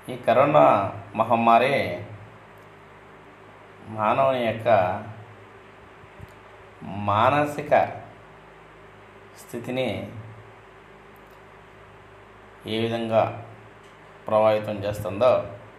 ఈ కరోనా మహమ్మారి మానవుని యొక్క మానసిక స్థితిని ఏ విధంగా ప్రభావితం చేస్తుందో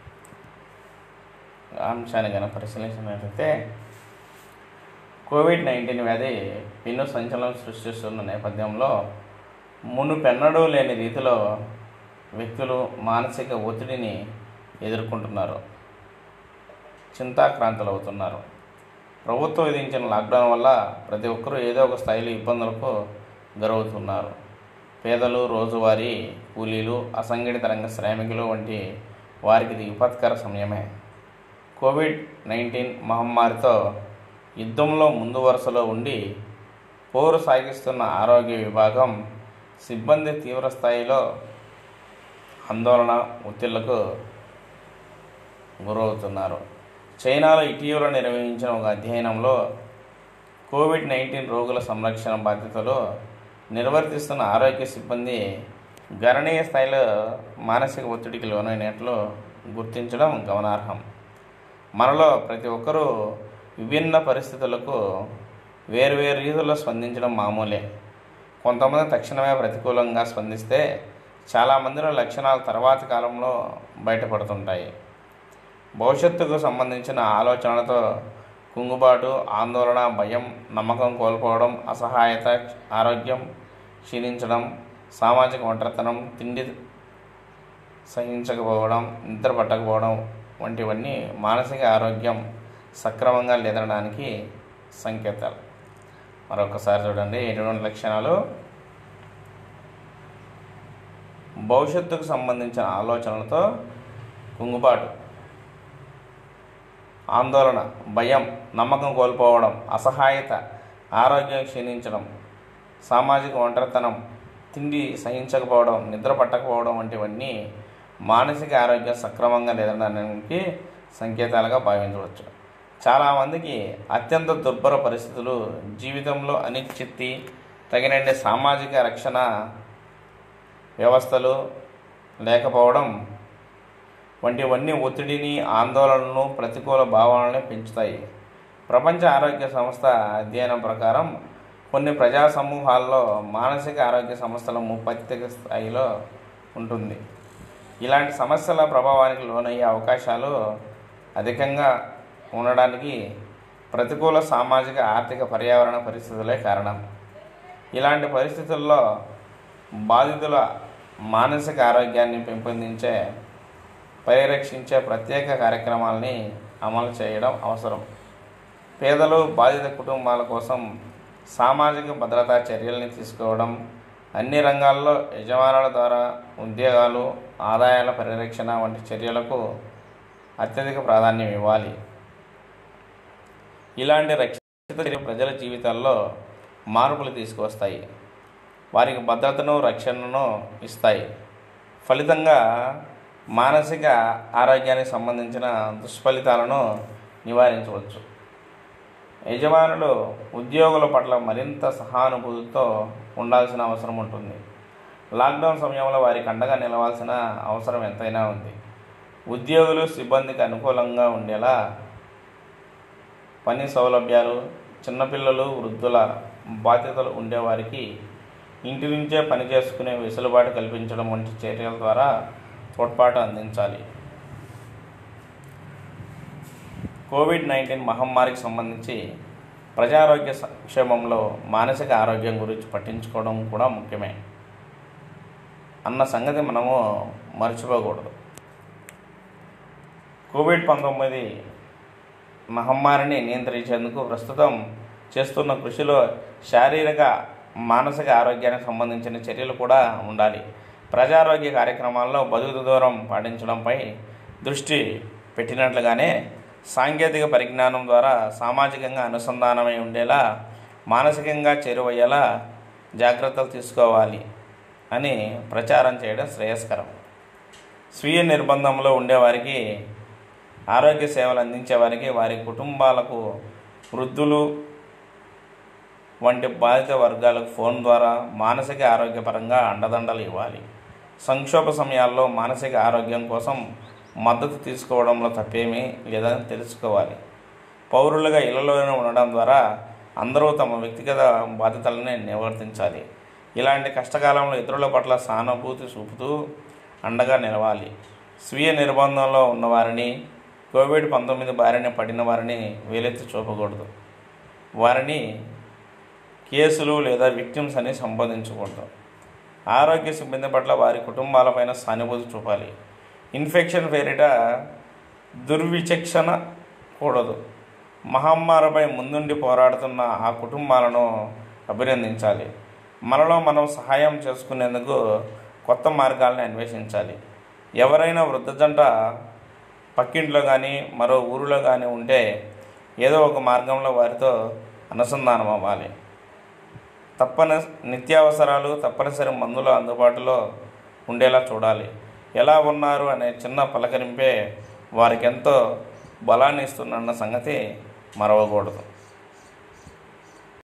ఆ అంశాన్ని కనుక పరిశీలించినట్లయితే కోవిడ్ నైన్టీన్ వ్యాధి పెను సంచలనం సృష్టిస్తున్న నేపథ్యంలో మునుపెన్నడూ లేని రీతిలో వ్యక్తులు మానసిక ఒత్తిడిని ఎదుర్కొంటున్నారు చింతాక్రాంతులు అవుతున్నారు ప్రభుత్వం విధించిన లాక్డౌన్ వల్ల ప్రతి ఒక్కరూ ఏదో ఒక స్థాయిలో ఇబ్బందులకు గురవుతున్నారు పేదలు రోజువారీ కూలీలు అసంఘటిత రంగ శ్రామికులు వంటి వారికి ఇది విపత్కర సమయమే కోవిడ్ నైన్టీన్ మహమ్మారితో యుద్ధంలో ముందు వరుసలో ఉండి పోరు సాగిస్తున్న ఆరోగ్య విభాగం సిబ్బంది తీవ్ర స్థాయిలో ఆందోళన ఒత్తిళ్లకు గురవుతున్నారు చైనాలో ఇటీవల నిర్వహించిన ఒక అధ్యయనంలో కోవిడ్ నైన్టీన్ రోగుల సంరక్షణ బాధ్యతలు నిర్వర్తిస్తున్న ఆరోగ్య సిబ్బంది గణనీయ స్థాయిలో మానసిక ఒత్తిడికి లోనైనట్లు గుర్తించడం గమనార్హం మనలో ప్రతి ఒక్కరూ విభిన్న పరిస్థితులకు వేరువేరు రీతుల్లో స్పందించడం మామూలే కొంతమంది తక్షణమే ప్రతికూలంగా స్పందిస్తే చాలామందిలో లక్షణాలు తర్వాతి కాలంలో బయటపడుతుంటాయి భవిష్యత్తుకు సంబంధించిన ఆలోచనలతో కుంగుబాటు ఆందోళన భయం నమ్మకం కోల్పోవడం అసహాయత ఆరోగ్యం క్షీణించడం సామాజిక ఒంటరితనం తిండి సహించకపోవడం నిద్ర పట్టకపోవడం వంటివన్నీ మానసిక ఆరోగ్యం సక్రమంగా లేదనడానికి సంకేతాలు మరొకసారి చూడండి ఎటువంటి లక్షణాలు భవిష్యత్తుకు సంబంధించిన ఆలోచనలతో కుంగుబాటు ఆందోళన భయం నమ్మకం కోల్పోవడం అసహాయత ఆరోగ్యం క్షీణించడం సామాజిక ఒంటరితనం తిండి సహించకపోవడం నిద్ర పట్టకపోవడం వంటివన్నీ మానసిక ఆరోగ్యం సక్రమంగా లేదనడానికి సంకేతాలుగా భావించవచ్చు చాలామందికి అత్యంత దుర్భర పరిస్థితులు జీవితంలో అనిశ్చితి తగినండి సామాజిక రక్షణ వ్యవస్థలు లేకపోవడం వంటివన్నీ ఒత్తిడిని ఆందోళనను ప్రతికూల భావనలను పెంచుతాయి ప్రపంచ ఆరోగ్య సంస్థ అధ్యయనం ప్రకారం కొన్ని ప్రజా సమూహాల్లో మానసిక ఆరోగ్య సమస్యల ముప్పత్తిక స్థాయిలో ఉంటుంది ఇలాంటి సమస్యల ప్రభావానికి లోనయ్యే అవకాశాలు అధికంగా ఉండడానికి ప్రతికూల సామాజిక ఆర్థిక పర్యావరణ పరిస్థితులే కారణం ఇలాంటి పరిస్థితుల్లో బాధితుల మానసిక ఆరోగ్యాన్ని పెంపొందించే పరిరక్షించే ప్రత్యేక కార్యక్రమాలని అమలు చేయడం అవసరం పేదలు బాధిత కుటుంబాల కోసం సామాజిక భద్రతా చర్యల్ని తీసుకోవడం అన్ని రంగాల్లో యజమానుల ద్వారా ఉద్యోగాలు ఆదాయాల పరిరక్షణ వంటి చర్యలకు అత్యధిక ప్రాధాన్యం ఇవ్వాలి ఇలాంటి రక్షిత చర్యలు ప్రజల జీవితాల్లో మార్పులు తీసుకువస్తాయి వారికి భద్రతను రక్షణను ఇస్తాయి ఫలితంగా మానసిక ఆరోగ్యానికి సంబంధించిన దుష్ఫలితాలను నివారించవచ్చు యజమానులు ఉద్యోగుల పట్ల మరింత సహానుభూతితో ఉండాల్సిన అవసరం ఉంటుంది లాక్డౌన్ సమయంలో వారికి అండగా నిలవాల్సిన అవసరం ఎంతైనా ఉంది ఉద్యోగులు సిబ్బందికి అనుకూలంగా ఉండేలా పని సౌలభ్యాలు చిన్నపిల్లలు వృద్ధుల బాధ్యతలు ఉండేవారికి ఇంటి నుంచే పని చేసుకునే వెసులుబాటు కల్పించడం వంటి చర్యల ద్వారా తోడ్పాటు అందించాలి కోవిడ్ నైన్టీన్ మహమ్మారికి సంబంధించి ప్రజారోగ్య సంక్షేమంలో మానసిక ఆరోగ్యం గురించి పట్టించుకోవడం కూడా ముఖ్యమే అన్న సంగతి మనము మర్చిపోకూడదు కోవిడ్ పంతొమ్మిది మహమ్మారిని నియంత్రించేందుకు ప్రస్తుతం చేస్తున్న కృషిలో శారీరక మానసిక ఆరోగ్యానికి సంబంధించిన చర్యలు కూడా ఉండాలి ప్రజారోగ్య కార్యక్రమాల్లో భౌతిక దూరం పాటించడంపై దృష్టి పెట్టినట్లుగానే సాంకేతిక పరిజ్ఞానం ద్వారా సామాజికంగా అనుసంధానమై ఉండేలా మానసికంగా చేరువయ్యేలా జాగ్రత్తలు తీసుకోవాలి అని ప్రచారం చేయడం శ్రేయస్కరం స్వీయ నిర్బంధంలో ఉండేవారికి ఆరోగ్య సేవలు అందించే వారికి వారి కుటుంబాలకు వృద్ధులు వంటి బాధిత వర్గాలకు ఫోన్ ద్వారా మానసిక ఆరోగ్యపరంగా అండదండలు ఇవ్వాలి సంక్షోభ సమయాల్లో మానసిక ఆరోగ్యం కోసం మద్దతు తీసుకోవడంలో తప్పేమీ లేదని తెలుసుకోవాలి పౌరులుగా ఇళ్లలోనే ఉండడం ద్వారా అందరూ తమ వ్యక్తిగత బాధ్యతలని నిర్వర్తించాలి ఇలాంటి కష్టకాలంలో ఇతరుల పట్ల సానుభూతి చూపుతూ అండగా నిలవాలి స్వీయ నిర్బంధంలో ఉన్నవారిని కోవిడ్ పంతొమ్మిది బారిన పడిన వారిని వేలెత్తి చూపకూడదు వారిని కేసులు లేదా విక్టిమ్స్ అని సంబోధించకూడదు ఆరోగ్య సిబ్బంది పట్ల వారి కుటుంబాలపైన సానుభూతి చూపాలి ఇన్ఫెక్షన్ పేరిట దుర్విచక్షణ కూడదు మహమ్మారిపై ముందుండి పోరాడుతున్న ఆ కుటుంబాలను అభినందించాలి మనలో మనం సహాయం చేసుకునేందుకు కొత్త మార్గాలను అన్వేషించాలి ఎవరైనా వృద్ధ జంట పక్కింట్లో కానీ మరో ఊరిలో కానీ ఉంటే ఏదో ఒక మార్గంలో వారితో అనుసంధానం అవ్వాలి తప్పని నిత్యావసరాలు తప్పనిసరి మందులు అందుబాటులో ఉండేలా చూడాలి ఎలా ఉన్నారు అనే చిన్న పలకరింపే వారికి ఎంతో బలాన్ని ఇస్తున్న సంగతి మరవకూడదు